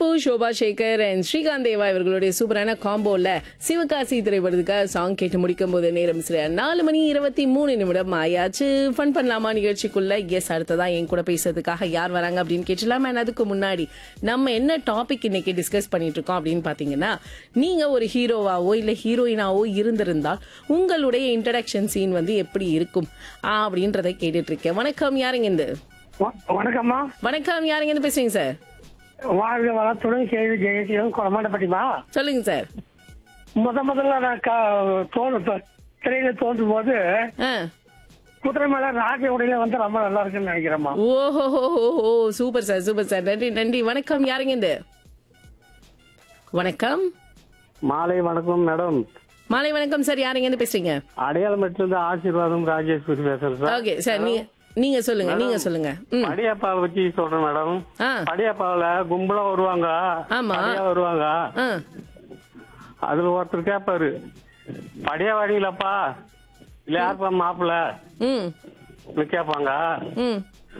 Tipu Shoba Shekar and Srikanth Deva இவர்களுடைய சூப்பரான காம்போல சிவகாசி திரைப்படத்துக்காக சாங் கேட்டு முடிக்கும் போது நேரம் சரியா நாலு மணி இருபத்தி மூணு நிமிடம் ஆயாச்சு ஃபன் பண்ணலாமா நிகழ்ச்சிக்குள்ள எஸ் அடுத்ததா என் கூட பேசுறதுக்காக யார் வராங்க அப்படின்னு கேட்டலாம் அண்ட் அதுக்கு முன்னாடி நம்ம என்ன டாபிக் இன்னைக்கு டிஸ்கஸ் பண்ணிட்டு இருக்கோம் அப்படின்னு பாத்தீங்கன்னா நீங்க ஒரு ஹீரோவாவோ இல்ல ஹீரோயினாவோ இருந்திருந்தால் உங்களுடைய இன்ட்ரடக்ஷன் சீன் வந்து எப்படி இருக்கும் ஆ, அப்படின்றத கேட்டுட்டு இருக்கேன் வணக்கம் யாருங்க இந்த வ- வணக்கம்மா வணக்கம் யாருங்க இருந்து பேசுறீங்க சார் வாழ்க வளத்துடன் கேள்வி ஜெயசீலம் கொடமாட்டப்பட்டிமா சொல்லுங்க சார் முத முதல்ல நான் க- தோணு த- திரையில தோன்றும் போது ஆ குதிரை மேல ராஜ உடையில வந்து ரொம்ப நல்லா இருக்குன்னு நினைக்கிறேம்மா ஓஹோ சூப்பர் சார் சூப்பர் சார் நன்றி நன்றி வணக்கம் யாருங்க இந்த வணக்கம் மாலை வணக்கம் மேடம் மாலை வணக்கம் சார் யாருங்க இருந்து பேசுறீங்க அடையாளமேட்டுல இருந்து ஆசீர்வாதம் ராஜேஸ்வரி பேசுறேன் சார் ஓகே சார் நீங்க நீங்க சொல்லுங்க நீங்க சொல்லுங்க ம் படியப்பாவை பத்தி சொல்றேன் மேடம் ஆ படியப்பாவில கும்பலா வருவாங்க ஆமா. படியா வருவாங்க ஆ அதுல ஒருத்தர் கேட்பாரு படியா வாடிங்களப்பா இல்ல யாருப்பா மாப்பிள்ள ம் கேட்பாங்க ம்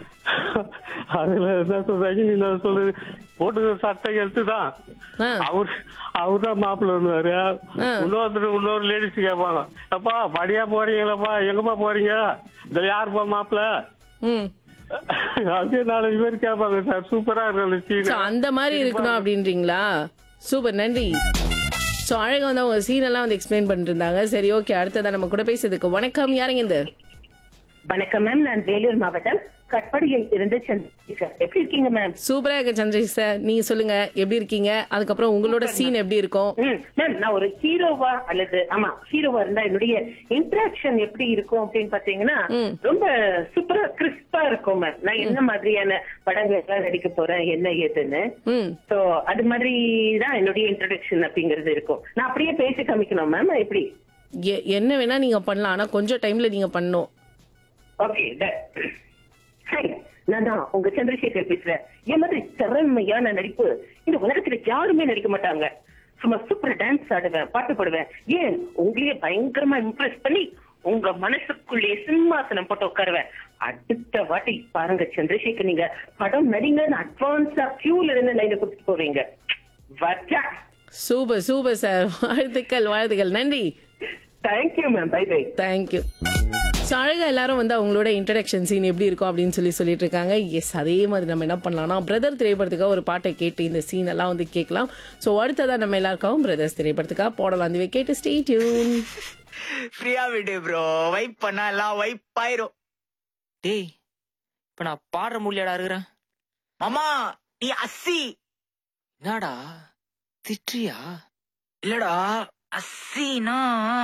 அதுல என்ன சொல்றாங்க நீ என்ன சொல்றது போட்டு சட்டை எடுத்துதான் ஆ அவர் அவர் தான் மாப்பிள்ள வருவாரு ஆ. இன்னொருத்தர் இன்னொரு லேடிஸ் கேட்பாங்க அப்பா படியா போறீங்களாப்பா எங்கப்பா போறீங்க இதுல யாருப்பா மாப்பிள்ள ம் அப்படியே நாலஞ்சு பேர் கேட்பாங்க சார் சூப்பரா இருக்கும் அந்த ஸோ scene. அந்த மாதிரி இருக்கணும் அப்படின்றீங்களா சூப்பர் நன்றி ஸோ அழகா வந்து அவங்க சீன் எல்லாம் வந்து எக்ஸ்பிளைன் பண்ணிட்டு இருந்தாங்க சரி ஓகே அடுத்ததான் நம்ம கூட பேசுறதுக்கு வணக்கம் யாருங்க இந்த வணக்கம் மேம் நான் வேலூர் மாவட்டம் கட்படியில் இருந்து சந்திரசேகர் எப்படி இருக்கீங்க மேம் சூப்பரா இருக்கு சந்திரசேகர் சார் நீங்க சொல்லுங்க எப்படி இருக்கீங்க அதுக்கப்புறம் உங்களோட சீன் எப்படி இருக்கும் ம், மேம் நான் ஒரு ஹீரோவா அல்லது ஆமா ஹீரோவா இருந்தா என்னுடைய இன்டராக்ஷன் எப்படி இருக்கும் அப்படின்னு பாத்தீங்கன்னா ம். ரொம்ப சூப்பரா கிறிஸ்பா இருக்கும் மேம் நான் என்ன மாதிரியான படங்கள் எல்லாம் நடிக்க போறேன் என்ன ஏதுன்னு ம் சோ அது மாதிரி தான் என்னுடைய இன்ட்ரடக்ஷன் அப்படிங்கிறது இருக்கும் நான் அப்படியே பேசி காமிக்கணும் மேம் எப்படி எ- என்ன வேணா நீங்க பண்ணலாம் ஆனா கொஞ்சம் டைம்ல நீங்க பண்ணணும் ஓகே ஹாய் நான் தான் உங்க சந்திரசேகர் பேசுறேன் என் மாதிரி திறமையான நடிப்பு இந்த உலகத்துல யாருமே நடிக்க மாட்டாங்க சும்மா சூப்பர் டான்ஸ் ஆடுவேன் பாட்டு பாடுவேன் ஏன் உங்களையே பயங்கரமா இம்ப்ரெஸ் பண்ணி உங்க மனசுக்குள்ளே சிம்மாசனம் போட்டு உட்காருவேன் அடுத்த வாட்டி பாருங்க சந்திரசேகர் நீங்க படம் நடிங்கன்னு அட்வான்ஸா கியூல இருந்து லைனை கொடுத்துட்டு போவீங்க வச்சா சூப்பர் சூப்பர் சார் வாழ்த்துக்கள் வாழ்த்துக்கள் நன்றி thank you ma'am bye bye thank you so அழகா எல்லாரும் வந்து அவங்களோட இன்ட்ரடக்ஷன் சீன் எப்படி இருக்கும் அப்படின்னு சொல்லி சொல்லிட்டு இருக்காங்க எஸ் அதே மாதிரி நம்ம என்ன பண்ணலாம்னா பிரதர் திரைப்படத்துக்காக ஒரு பாட்டை கேட்டு இந்த சீன் எல்லாம் வந்து கேட்கலாம் ஸோ அடுத்ததா நம்ம எல்லாருக்காகவும் பிரதர்ஸ் திரைப்படத்துக்காக போடலாம் அந்த கேட்டு ஸ்டே டியூன் ஃப்ரீயா விடு ப்ரோ வைப் பண்ணா எல்லாம் வைப் ஆயிரும் டேய் இப்ப நான் பாடுற முடியலடா இருக்கிறேன் மாமா நீ அஸ்ஸி என்னடா திட்டுறியா இல்லடா அஸ்ஸினா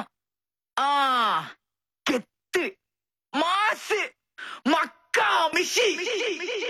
ஆ கெத்து மாசு மக்கா மிஷி